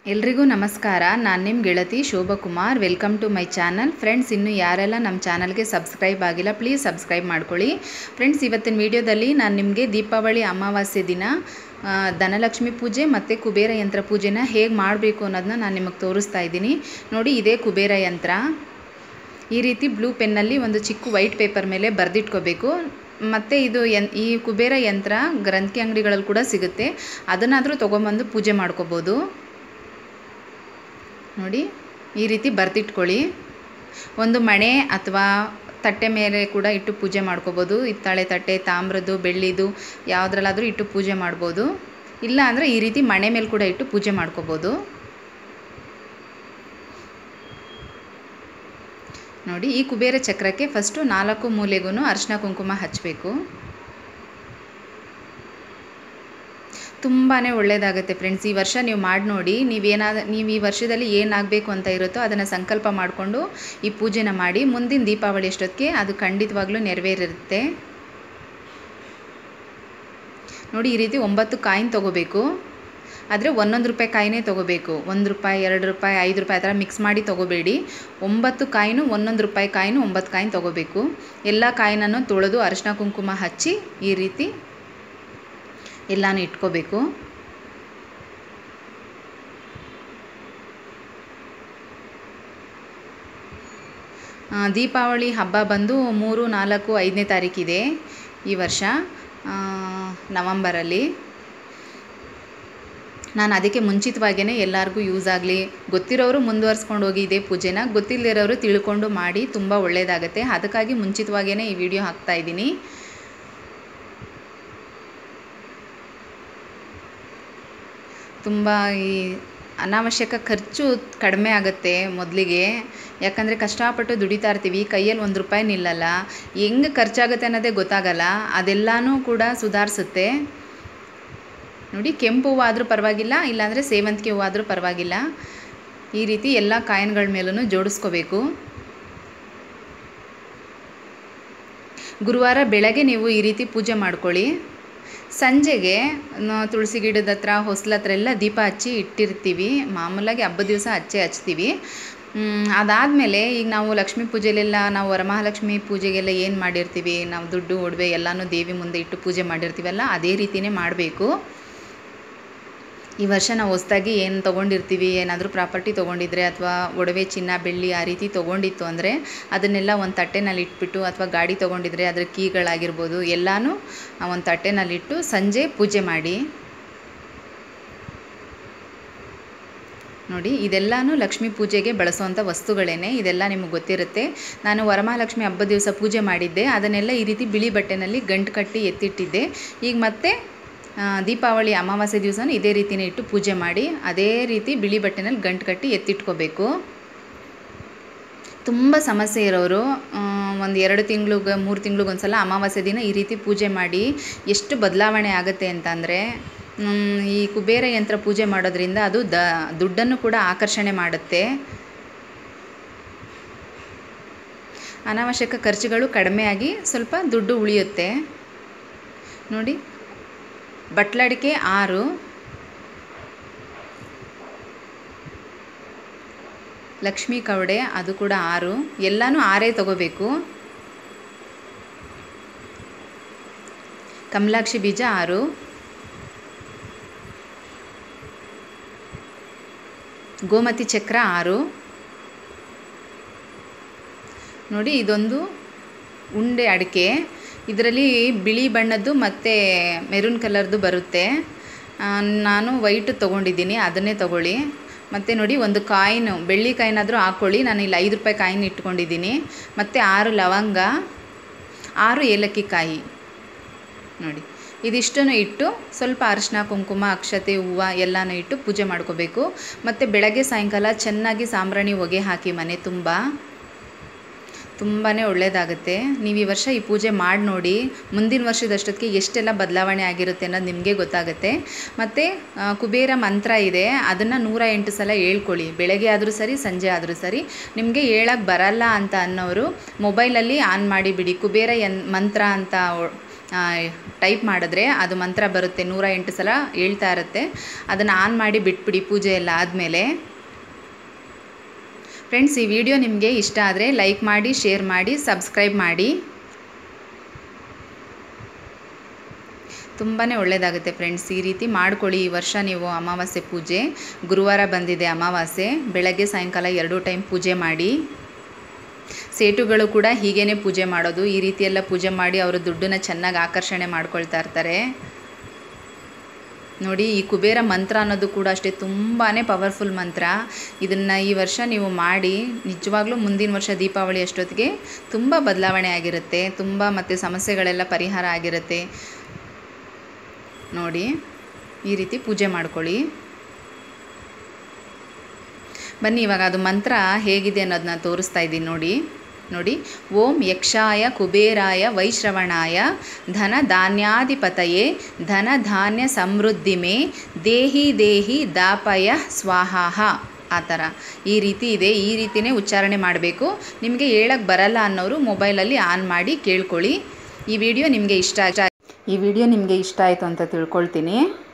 ಎಲ್ರಿಗೂ ನಮಸ್ಕಾರ ನಾನು ನಿಮ್ಮ ಗೆಳತಿ Shobhakumar welcome to my channel friends ಇನ್ನು ಯಾರೆಲ್ಲ ನಮ್ಮ ಚಾನಲ್ಗೆ ಸಬ್ಸ್ಕ್ರೈಬ್ ಆಗಿಲ್ಲ ಪ್ಲೀಸ್ ಸಬ್ಸ್ಕ್ರೈಬ್ ಮಾಡ್ಕೊಳ್ಳಿ ಫ್ರೆಂಡ್ಸ್ ಇವತ್ತಿನ ವಿಡಿಯೋದಲ್ಲಿ ನಾನು ನಿಮಗೆ ದೀಪಾವಳಿ ಅಮಾವಾಸ್ಯೆ ದಿನ ಆ, ಧನಲಕ್ಷ್ಮಿ ಪೂಜೆ ಮತ್ತು ಕುಬೇರ ಯಂತ್ರ ಪೂಜೆನ ಹೇಗೆ ಮಾಡಬೇಕು ಅನ್ನೋದನ್ನ ನಾನು ನಿಮಗೆ ತೋರಿಸ್ತಾ ಇದ್ದೀನಿ ನೋಡಿ ಇದೇ ಕುಬೇರ ಯಂತ್ರ ಈ ರೀತಿ ಬ್ಲೂ ಪೆನ್ನಲ್ಲಿ ಒಂದು ಚಿಕ್ಕ ವೈಟ್ ಪೇಪರ್ ಮೇಲೆ ಬರೆದಿಟ್ಕೋಬೇಕು ಮತ್ತು ಇದು ಎನ್ ಈ ಕುಬೇರ ಯಂತ್ರ ಗ್ರಂಥಿ ಅಂಗಡಿಗಳಲ್ಲಿ ಕೂಡ ಸಿಗುತ್ತೆ ಅದನ್ನಾದರೂ ತೊಗೊಂಬಂದು ಪೂಜೆ ಮಾಡ್ಕೋಬೋದು ನೋಡಿ ಈ ರೀತಿ ಬರೆದಿಟ್ಕೊಳ್ಳಿ ಒಂದು ಮಣೆ ಅಥವಾ ತಟ್ಟೆ ಮೇಲೆ ಕೂಡ ಇಟ್ಟು ಪೂಜೆ ಮಾಡ್ಕೋಬೋದು ಹಿತ್ತಾಳೆ ತಟ್ಟೆ ತಾಮ್ರದ್ದು ಬೆಳ್ಳಿದು ಯಾವುದ್ರಲ್ಲಾದರೂ ಇಟ್ಟು ಪೂಜೆ ಮಾಡ್ಬೋದು ಇಲ್ಲ ಅಂದರೆ ಈ ರೀತಿ ಮಣೆ ಮೇಲೆ ಕೂಡ ಇಟ್ಟು ಪೂಜೆ ಮಾಡ್ಕೋಬೋದು ನೋಡಿ ಈ ಕುಬೇರ ಚಕ್ರಕ್ಕೆ ಫಸ್ಟು ನಾಲ್ಕು ಮೂಲೆಗೂ ಅರಿಶಿನ ಕುಂಕುಮ ಹಚ್ಚಬೇಕು ತುಂಬಾ ಒಳ್ಳೆಯದಾಗುತ್ತೆ ಫ್ರೆಂಡ್ಸ್ ಈ ವರ್ಷ ನೀವು ಮಾಡಿ ನೋಡಿ ನೀವೇನಾದ ನೀವು ಈ ವರ್ಷದಲ್ಲಿ ಏನಾಗಬೇಕು ಅಂತ ಇರುತ್ತೋ ಅದನ್ನು ಸಂಕಲ್ಪ ಮಾಡಿಕೊಂಡು ಈ ಪೂಜೆನ ಮಾಡಿ ಮುಂದಿನ ದೀಪಾವಳಿ ಅಷ್ಟೊತ್ತಿಗೆ ಅದು ಖಂಡಿತವಾಗ್ಲೂ ನೆರವೇರಿರುತ್ತೆ ನೋಡಿ ಈ ರೀತಿ ಒಂಬತ್ತು ಕಾಯಿನ್ ತೊಗೋಬೇಕು ಆದರೆ ಒಂದೊಂದು ರೂಪಾಯಿ ಕಾಯಿನೇ ತೊಗೋಬೇಕು ಒಂದು ರೂಪಾಯಿ ಎರಡು ರೂಪಾಯಿ ಐದು ರೂಪಾಯಿ ಆ ಥರ ಮಿಕ್ಸ್ ಮಾಡಿ ತೊಗೋಬೇಡಿ ಒಂಬತ್ತು ಕಾಯಿನು ಒಂದೊಂದು ರೂಪಾಯಿ ಕಾಯಿನು ಒಂಬತ್ತು ಕಾಯಿನ್ ತೊಗೋಬೇಕು ಎಲ್ಲ ಕಾಯಿನನ್ನು ತೊಳೆದು ಅರಿಶಿನ ಕುಂಕುಮ ಹಚ್ಚಿ ಈ ರೀತಿ ಎಲ್ಲನೂ ಇಟ್ಕೋಬೇಕು ಆ, ದೀಪಾವಳಿ ಹಬ್ಬ ಬಂದು ಮೂರು ನಾಲ್ಕು ಐದನೇ ತಾರೀಕಿದೆ ಈ ವರ್ಷ ಆ, ನವಂಬರಲ್ಲಿ ನಾನು ಅದಕ್ಕೆ ಮುಂಚಿತವಾಗಿಯೇ ಎಲ್ಲರಿಗೂ ಯೂಸ್ ಆಗಲಿ ಗೊತ್ತಿರೋರು ಮುಂದುವರ್ಸ್ಕೊಂಡು ಹೋಗಿ ಇದೇ ಪೂಜೆನ ಗೊತ್ತಿಲ್ಲದಿರೋರು ತಿಳ್ಕೊಂಡು ಮಾಡಿ ತುಂಬ ಒಳ್ಳೆಯದಾಗುತ್ತೆ ಅದಕ್ಕಾಗಿ ಮುಂಚಿತವಾಗಿಯೇ ಈ ವಿಡಿಯೋ ಹಾಕ್ತಾ ಇದ್ದೀನಿ ತುಂಬ ಈ ಅನಾವಶ್ಯಕ ಖರ್ಚು ಕಡಿಮೆ ಆಗುತ್ತೆ ಮೊದಲಿಗೆ ಯಾಕಂದರೆ ಕಷ್ಟಪಟ್ಟು ದುಡಿತಾ ಇರ್ತೀವಿ ಕೈಯಲ್ಲಿ ಒಂದು ರೂಪಾಯಿ ನಿಲ್ಲಲ್ಲ ಹೆಂಗೆ ಖರ್ಚಾಗುತ್ತೆ ಅನ್ನೋದೇ ಗೊತ್ತಾಗಲ್ಲ ಅದೆಲ್ಲನೂ ಕೂಡ ಸುಧಾರಿಸುತ್ತೆ ನೋಡಿ ಕೆಂಪು ಹೂವು ಆದರೂ ಪರವಾಗಿಲ್ಲ ಇಲ್ಲಾಂದರೆ ಸೇವಂತಿಗೆ ಹೂವು ಆದರೂ ಪರವಾಗಿಲ್ಲ ಈ ರೀತಿ ಎಲ್ಲ ಕಾಯಿನ್ಗಳ ಮೇಲೂ ಜೋಡಿಸ್ಕೋಬೇಕು ಗುರುವಾರ ಬೆಳಗ್ಗೆ ನೀವು ಈ ರೀತಿ ಪೂಜೆ ಮಾಡ್ಕೊಳ್ಳಿ ಸಂಜೆಗೆ ನ- ತುಳಸಿ ಗಿಡದ ಹತ್ರ ಹೊಸ್ಲ ಹತ್ರ ಎಲ್ಲ ದೀಪ ಹಚ್ಚಿ ಇಟ್ಟಿರ್ತೀವಿ ಮಾಮೂಲಾಗಿ ಹಬ್ಬದ ದಿವಸ ಹಚ್ಚೇ ಹಚ್ತೀವಿ ಅದಾದಮೇಲೆ ಈಗ ನಾವು ಲಕ್ಷ್ಮೀ ಪೂಜೆಲೆಲ್ಲ ನಾವು ವರಮಹಾಲಕ್ಷ್ಮಿ ಪೂಜೆಗೆಲ್ಲ ಏನು ಮಾಡಿರ್ತೀವಿ ನಾವು ದುಡ್ಡು ಒಡವೆ ಎಲ್ಲನೂ ದೇವಿ ಮುಂದೆ ಇಟ್ಟು ಪೂಜೆ ಮಾಡಿರ್ತೀವಲ್ಲ ಅದೇ ರೀತಿಯೇ ಮಾಡಬೇಕು ಈ ವರ್ಷ ನಾವು ಹೊಸ್ದಾಗಿ ಏನು ತೊಗೊಂಡಿರ್ತೀವಿ ಏನಾದರೂ ಪ್ರಾಪರ್ಟಿ ತೊಗೊಂಡಿದ್ರೆ ಅಥವಾ ಒಡವೆ ಚಿನ್ನ ಬೆಳ್ಳಿ ಆ ರೀತಿ ತೊಗೊಂಡಿತ್ತು ಅಂದರೆ ಅದನ್ನೆಲ್ಲ ಒಂದು ತಟ್ಟೆನಲ್ಲಿ ಇಟ್ಬಿಟ್ಟು ಅಥವಾ ಗಾಡಿ ತೊಗೊಂಡಿದ್ರೆ ಅದ್ರ ಕೀಗಳಾಗಿರ್ಬೋದು ಎಲ್ಲನೂ ಒಂದು ತಟ್ಟೆನಲ್ಲಿಟ್ಟು ಸಂಜೆ ಪೂಜೆ ಮಾಡಿ ನೋಡಿ ಇದೆಲ್ಲನೂ ಲಕ್ಷ್ಮೀ ಪೂಜೆಗೆ ಬಳಸುವಂಥ ವಸ್ತುಗಳೇನೆ ಇದೆಲ್ಲ ನಿಮಗೆ ಗೊತ್ತಿರುತ್ತೆ ನಾನು ವರಮಹಾಲಕ್ಷ್ಮಿ ಹಬ್ಬದ ದಿವಸ ಪೂಜೆ ಮಾಡಿದ್ದೆ ಅದನ್ನೆಲ್ಲ ಈ ರೀತಿ ಬಿಳಿ ಬಟ್ಟೆನಲ್ಲಿ ಗಂಟು ಕಟ್ಟಿ ಎತ್ತಿಟ್ಟಿದ್ದೆ ಈಗ ಮತ್ತೆ ಆ, ದೀಪಾವಳಿ ಅಮಾವಾಸ್ಯೆ ದಿವಸನೂ ಇದೇ ರೀತಿನೇ ಇಟ್ಟು ಪೂಜೆ ಮಾಡಿ ಅದೇ ರೀತಿ ಬಿಳಿ ಬಟ್ಟೆನಲ್ಲಿ ಗಂಟು ಕಟ್ಟಿ ಎತ್ತಿಟ್ಕೋಬೇಕು ತುಂಬ ಸಮಸ್ಯೆ ಇರೋರು ಒಂದು ಎರಡು ತಿಂಗ್ಳಿಗೆ ಮೂರು ತಿಂಗ್ಳಿಗೆ ಒಂದು ಸಲ ಅಮಾವಾಸ್ಯೆ ದಿನ ಈ ರೀತಿ ಪೂಜೆ ಮಾಡಿ ಎಷ್ಟು ಬದಲಾವಣೆ ಆಗುತ್ತೆ ಅಂತಂದರೆ ಈ ಕುಬೇರ ಯಂತ್ರ ಪೂಜೆ ಮಾಡೋದ್ರಿಂದ ಅದು ದ ದುಡ್ಡನ್ನು ಕೂಡ ಆಕರ್ಷಣೆ ಮಾಡುತ್ತೆ ಅನಾವಶ್ಯಕ ಖರ್ಚುಗಳು ಕಡಿಮೆಯಾಗಿ ಸ್ವಲ್ಪ ದುಡ್ಡು ಉಳಿಯುತ್ತೆ ನೋಡಿ ಬಟ್ಲಡಿಕೆ ಆರು ಲಕ್ಷ್ಮೀ ಕವಡೆ ಅದು ಕೂಡ ಆರು ಎಲ್ಲನೂ ಆರೇ ತಗೋಬೇಕು ಕಮಲಾಕ್ಷಿ ಬೀಜ ಆರು ಗೋಮತಿ ಚಕ್ರ ಆರು ನೋಡಿ ಇದೊಂದು ಉಂಡೆ ಅಡಿಕೆ ಇದರಲ್ಲಿ ಬಿಳಿ ಬಣ್ಣದ್ದು ಮತ್ತು ಮೆರೂನ್ ಕಲರ್ದು ಬರುತ್ತೆ ಆ, ನಾನು ವೈಟ್ ತೊಗೊಂಡಿದ್ದೀನಿ ಅದನ್ನೇ ತೊಗೊಳ್ಳಿ ಮತ್ತು ನೋಡಿ ಒಂದು ಕಾಯಿನು ಬೆಳ್ಳಿ ಕಾಯಿನಾದರೂ ಹಾಕ್ಕೊಳ್ಳಿ ನಾನು ಇಲ್ಲಿ ಐದು ರೂಪಾಯಿ ಕಾಯಿನ್ ಇಟ್ಕೊಂಡಿದ್ದೀನಿ ಮತ್ತು ಆರು ಲವಂಗ ಆರು ಏಲಕ್ಕಿ ಕಾಯಿ ನೋಡಿ ಇದಿಷ್ಟನ್ನು ಇಟ್ಟು ಸ್ವಲ್ಪ ಅರಿಶಿನ ಕುಂಕುಮ ಅಕ್ಷತೆ ಹೂವು ಎಲ್ಲನೂ ಇಟ್ಟು ಪೂಜೆ ಮಾಡ್ಕೋಬೇಕು ಮತ್ತು ಬೆಳಗ್ಗೆ ಸಾಯಂಕಾಲ ಚೆನ್ನಾಗಿ ಸಾಂಬ್ರಾಣಿ ಹೊಗೆ ಹಾಕಿ ಮನೆ ತುಂಬ ತುಂಬಾ ಒಳ್ಳೆಯದಾಗುತ್ತೆ ನೀವು ಈ ವರ್ಷ ಈ ಪೂಜೆ ಮಾಡಿ ನೋಡಿ ಮುಂದಿನ ವರ್ಷದಷ್ಟೊತ್ತಿಗೆ ಎಷ್ಟೆಲ್ಲ ಬದಲಾವಣೆ ಆಗಿರುತ್ತೆ ಅನ್ನೋದು ನಿಮಗೆ ಗೊತ್ತಾಗುತ್ತೆ ಮತ್ತು ಆ, ಕುಬೇರ ಮಂತ್ರ ಇದೆ ಅದನ್ನು ನೂರ ಎಂಟು ಸಲ ಹೇಳ್ಕೊಳ್ಳಿ ಬೆಳಗ್ಗೆ ಆದರೂ ಸರಿ ಸಂಜೆ ಆದರೂ ಸರಿ ನಿಮಗೆ ಹೇಳಕ್ಕೆ ಬರಲ್ಲ ಅಂತ ಅನ್ನೋರು ಮೊಬೈಲಲ್ಲಿ ಆನ್ ಮಾಡಿಬಿಡಿ ಕುಬೇರ ಯನ್ ಮಂತ್ರ ಅಂತ ಟೈಪ್ ಮಾಡಿದ್ರೆ ಅದು ಮಂತ್ರ ಬರುತ್ತೆ ನೂರ ಎಂಟು ಸಲ ಹೇಳ್ತಾ ಇರುತ್ತೆ ಅದನ್ನು ಆನ್ ಮಾಡಿ ಬಿಟ್ಬಿಡಿ ಪೂಜೆ ಎಲ್ಲ ಆದಮೇಲೆ ಫ್ರೆಂಡ್ಸ್ ಈ ವಿಡಿಯೋ ನಿಮಗೆ ಇಷ್ಟ ಆದರೆ ಲೈಕ್ ಮಾಡಿ ಶೇರ್ ಮಾಡಿ ಸಬ್ಸ್ಕ್ರೈಬ್ ಮಾಡಿ ತುಂಬಾ ಒಳ್ಳೆಯದಾಗುತ್ತೆ ಫ್ರೆಂಡ್ಸ್ ಈ ರೀತಿ ಮಾಡ್ಕೊಳ್ಳಿ ಈ ವರ್ಷ ನೀವು ಅಮಾವಾಸ್ಯೆ ಪೂಜೆ ಗುರುವಾರ ಬಂದಿದೆ ಅಮಾವಾಸ್ಯೆ ಬೆಳಗ್ಗೆ ಸಾಯಂಕಾಲ ಎರಡೂ ಟೈಮ್ ಪೂಜೆ ಮಾಡಿ ಸೇಟುಗಳು ಕೂಡ ಹೀಗೇ ಪೂಜೆ ಮಾಡೋದು ಈ ರೀತಿಯೆಲ್ಲ ಪೂಜೆ ಮಾಡಿ ಅವರು ದುಡ್ಡನ್ನ ಚೆನ್ನಾಗಿ ಆಕರ್ಷಣೆ ಮಾಡ್ಕೊಳ್ತಾ ಇರ್ತಾರೆ ನೋಡಿ ಈ ಕುಬೇರ ಮಂತ್ರ ಅನ್ನೋದು ಕೂಡ ಅಷ್ಟೇ ತುಂಬಾ ಪವರ್ಫುಲ್ ಮಂತ್ರ ಇದನ್ನು ಈ ವರ್ಷ ನೀವು ಮಾಡಿ ನಿಜವಾಗ್ಲೂ ಮುಂದಿನ ವರ್ಷ ದೀಪಾವಳಿ ಅಷ್ಟೊತ್ತಿಗೆ ತುಂಬ ಬದಲಾವಣೆ ಆಗಿರುತ್ತೆ ತುಂಬ ಮತ್ತು ಸಮಸ್ಯೆಗಳೆಲ್ಲ ಪರಿಹಾರ ಆಗಿರುತ್ತೆ ನೋಡಿ ಈ ರೀತಿ ಪೂಜೆ ಮಾಡ್ಕೊಳ್ಳಿ ಬನ್ನಿ ಇವಾಗ ಅದು ಮಂತ್ರ ಹೇಗಿದೆ ಅನ್ನೋದನ್ನ ತೋರಿಸ್ತಾ ಇದ್ದೀನಿ ನೋಡಿ ನೋಡಿ ಓಂ ಯಕ್ಷಾಯ ಕುಬೇರಾಯ ವೈಶ್ರವಣಾಯ ಧನ ಧಾನ್ಯಾಧಿಪತಯೇ ಧನ ಧಾನ್ಯ ಸಮೃದ್ಧಿಮೆ ದೇಹಿ ದೇಹಿ ದಾಪಯ ಸ್ವಾಹಾಹ ಆ ಥರ ಈ ರೀತಿ ಇದೆ ಈ ರೀತಿಯೇ ಉಚ್ಚಾರಣೆ ಮಾಡಬೇಕು ನಿಮಗೆ ಹೇಳಕ್ಕೆ ಬರಲ್ಲ ಅನ್ನೋರು ಮೊಬೈಲಲ್ಲಿ ಆನ್ ಮಾಡಿ ಕೇಳ್ಕೊಳ್ಳಿ ಈ ವಿಡಿಯೋ ನಿಮಗೆ ಇಷ್ಟ ಈ ವಿಡಿಯೋ ನಿಮಗೆ ಇಷ್ಟ ಆಯಿತು ಅಂತ ತಿಳ್ಕೊಳ್ತೀನಿ